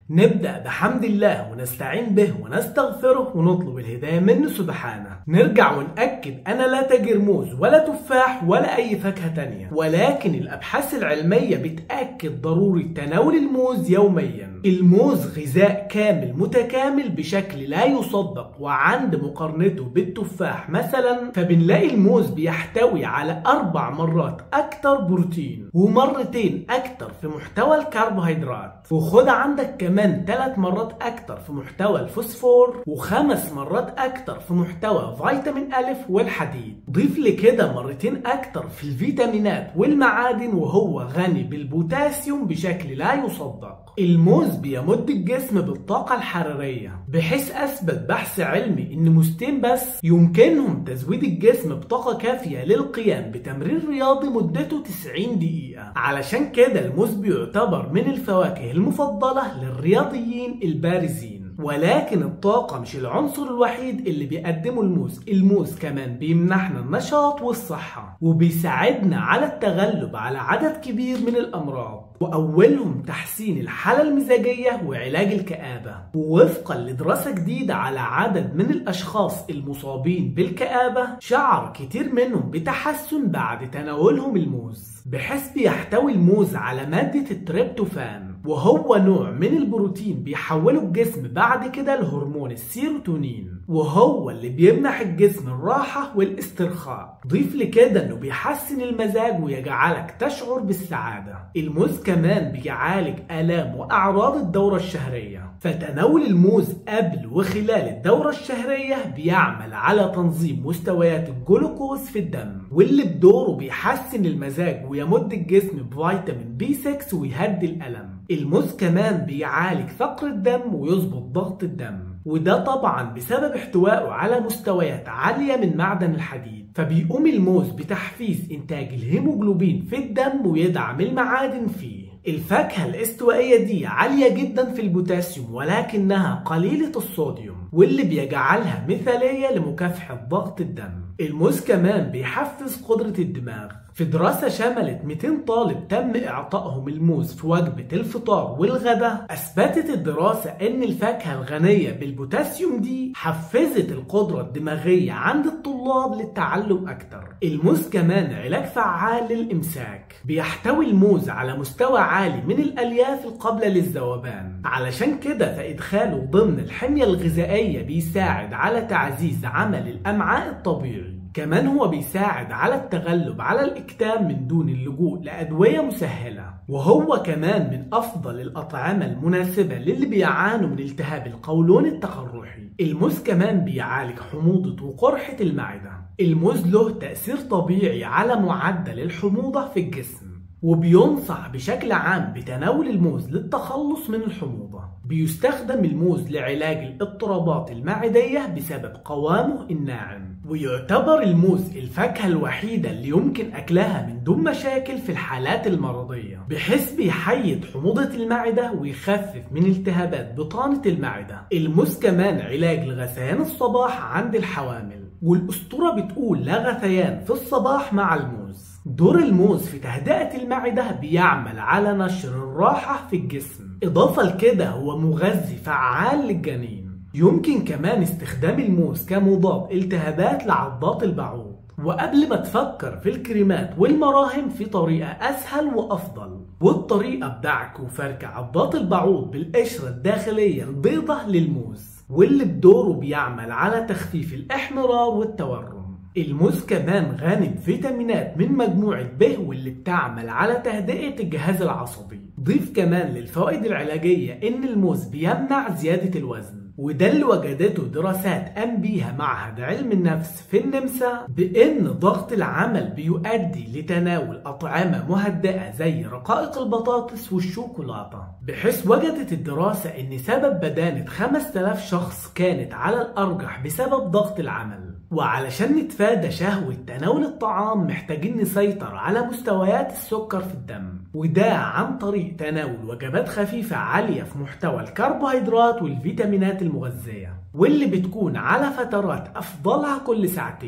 نبدأ بحمد الله ونستعين به ونستغفره ونطلب الهداية منه سبحانه نرجع ونأكد أنا لا تاجر موز ولا تفاح ولا أي فاكهة تانية ولكن الأبحاث العلمية بتأكد ضرورة تناول الموز يوميا الموز غذاء كامل متكامل بشكل لا يصدق وعند مقارنته بالتفاح مثلا فبنلاقي الموز بيحتوي على أربع مرات أكتر بروتين ومرتين أكتر في محتوى الكربوهيدرات وخد عندك كمان ثلاث مرات أكتر في محتوى الفوسفور وخمس مرات أكتر في محتوى فيتامين ألف والحديد ضيف لكده مرتين أكتر في الفيتامينات والمعادن وهو غني بالبوتاسيوم بشكل لا يصدق الموز بيمد الجسم بالطاقة الحرارية بحيث أثبت بحث علمي إن موزتين بس يمكنهم تزويد الجسم بطاقة كافية للقيام بتمرين رياضي مدته 90 دقيقة علشان كده الموز بيعتبر من الفواكه المفضلة للرياضيين البارزين ولكن الطاقة مش العنصر الوحيد اللي بيقدمه الموز الموز كمان بيمنحنا النشاط والصحة وبيساعدنا على التغلب على عدد كبير من الأمراض وأولهم تحسين الحالة المزاجية وعلاج الكآبة ووفقا لدراسة جديدة على عدد من الأشخاص المصابين بالكآبة شعر كتير منهم بتحسن بعد تناولهم الموز بحيث بيحتوي الموز على مادة التريبتوفان وهو نوع من البروتين بيحوله الجسم بعد كده لهرمون السيروتونين وهو اللي بيمنح الجسم الراحة والاسترخاء ضيف لكده انه بيحسن المزاج ويجعلك تشعر بالسعادة الموز كمان بيعالج آلام وأعراض الدورة الشهرية فتناول الموز قبل وخلال الدورة الشهرية بيعمل على تنظيم مستويات الجلوكوز في الدم واللي بدوره بيحسن المزاج ويمد الجسم بفيتامين بي 6 ويهدي الألم الموز كمان بيعالج فقر الدم ويظبط ضغط الدم وده طبعا بسبب احتوائه على مستويات عالية من معدن الحديد فبيقوم الموز بتحفيز إنتاج الهيموجلوبين في الدم ويدعم المعادن فيه الفاكهة الاستوائية دي عالية جدا في البوتاسيوم ولكنها قليلة الصوديوم واللي بيجعلها مثالية لمكافحة ضغط الدم الموز كمان بيحفز قدرة الدماغ في دراسة شملت 200 طالب تم إعطائهم الموز في وجبة الفطار والغداء أثبتت الدراسة إن الفاكهة الغنية بالبوتاسيوم دي حفزت القدرة الدماغية عند الطلاب للتعلم أكتر الموز كمان علاج فعال للإمساك بيحتوي الموز على مستوى عالي من الألياف القابلة للذوبان علشان كده فإدخاله ضمن الحمية الغذائية بيساعد على تعزيز عمل الأمعاء الطبيعي كمان هو بيساعد على التغلب على الاكتئاب من دون اللجوء لأدوية مسهلة وهو كمان من أفضل الأطعمة المناسبة للي بيعانوا من التهاب القولون التقرحي الموز كمان بيعالج حموضة وقرحة المعدة الموز له تأثير طبيعي على معدل الحموضة في الجسم وبينصح بشكل عام بتناول الموز للتخلص من الحموضة بيستخدم الموز لعلاج الاضطرابات المعدية بسبب قوامه الناعم ويعتبر الموز الفاكهة الوحيدة اللي يمكن أكلها من دون مشاكل في الحالات المرضية بحيث بيحيد حموضة المعدة ويخفف من التهابات بطانة المعدة الموز كمان علاج لغثيان الصباح عند الحوامل والأسطورة بتقول لا غثيان في الصباح مع الموز دور الموز في تهدئة المعدة بيعمل على نشر الراحة في الجسم إضافة لكده هو مغذي فعال للجنين يمكن كمان استخدام الموز كمضاد التهابات لعضات البعوض وقبل ما تفكر في الكريمات والمراهم في طريقة أسهل وأفضل والطريقة بدعك وفرك عضات البعوض بالقشرة الداخلية البيضة للموز واللي بدوره بيعمل على تخفيف الإحمرار والتورم الموز كمان غني بفيتامينات من مجموعة ب واللي بتعمل على تهدئة الجهاز العصبي ضيف كمان للفوائد العلاجية إن الموز بيمنع زيادة الوزن وده اللي وجدته دراسات قام بيها معهد علم النفس في النمسا بإن ضغط العمل بيؤدي لتناول أطعمة مهدئة زي رقائق البطاطس والشوكولاتة بحيث وجدت الدراسة إن سبب بدانة 5000 شخص كانت على الأرجح بسبب ضغط العمل وعلشان نتفادى شهوة تناول الطعام محتاجين نسيطر على مستويات السكر في الدم وده عن طريق تناول وجبات خفيفة عالية في محتوى الكربوهيدرات والفيتامينات المغذية واللي بتكون على فترات أفضلها كل ساعتين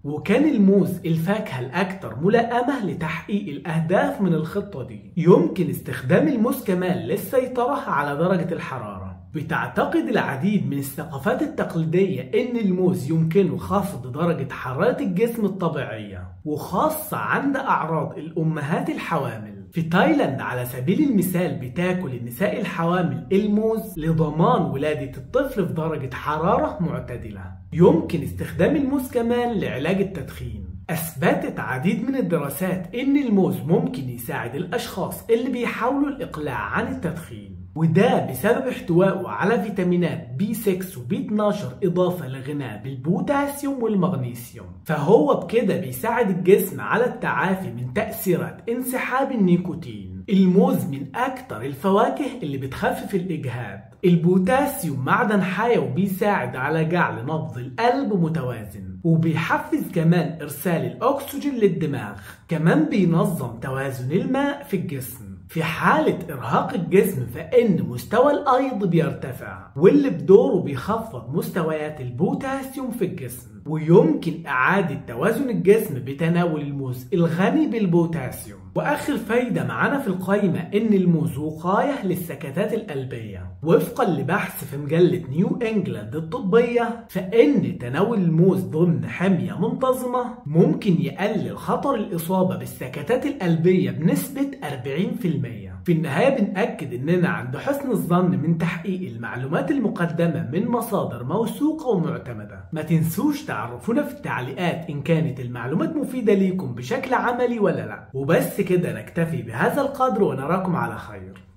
وكان الموز الفاكهة الأكثر ملائمة لتحقيق الأهداف من الخطة دي يمكن استخدام الموز كمان للسيطرة على درجة الحرارة بتعتقد العديد من الثقافات التقليدية إن الموز يمكنه خفض درجة حرارة الجسم الطبيعية وخاصة عند أعراض الأمهات الحوامل في تايلاند على سبيل المثال بتاكل النساء الحوامل الموز لضمان ولادة الطفل في درجة حرارة معتدلة يمكن استخدام الموز كمان لعلاج التدخين أثبتت عديد من الدراسات إن الموز ممكن يساعد الأشخاص اللي بيحاولوا الإقلاع عن التدخين وده بسبب احتوائه على فيتامينات بي 6 وبي 12 إضافة لغناه بالبوتاسيوم والمغنيسيوم فهو بكده بيساعد الجسم على التعافي من تأثيرات انسحاب النيكوتين الموز من أكتر الفواكه اللي بتخفف الإجهاد البوتاسيوم معدن حيوي بيساعد على جعل نبض القلب متوازن وبيحفز كمان إرسال الأكسجين للدماغ كمان بينظم توازن الماء في الجسم في حالة إرهاق الجسم فإن مستوى الأيض بيرتفع واللي بدوره بيخفض مستويات البوتاسيوم في الجسم ويمكن إعادة توازن الجسم بتناول الموز الغني بالبوتاسيوم وآخر فايدة معانا في القائمة إن الموز وقاية للسكتات القلبية وفقا لبحث في مجلة نيو إنجلاند الطبية فإن تناول الموز ضمن حمية منتظمة ممكن يقلل خطر الإصابة بالسكتات القلبية بنسبة 40% في النهاية بنأكد إننا عند حسن الظن من تحقيق المعلومات المقدمة من مصادر موثوقة ومعتمدة ما تنسوش تعرفونا في التعليقات إن كانت المعلومات مفيدة ليكم بشكل عملي ولا لا وبس كده نكتفي بهذا القدر ونراكم على خير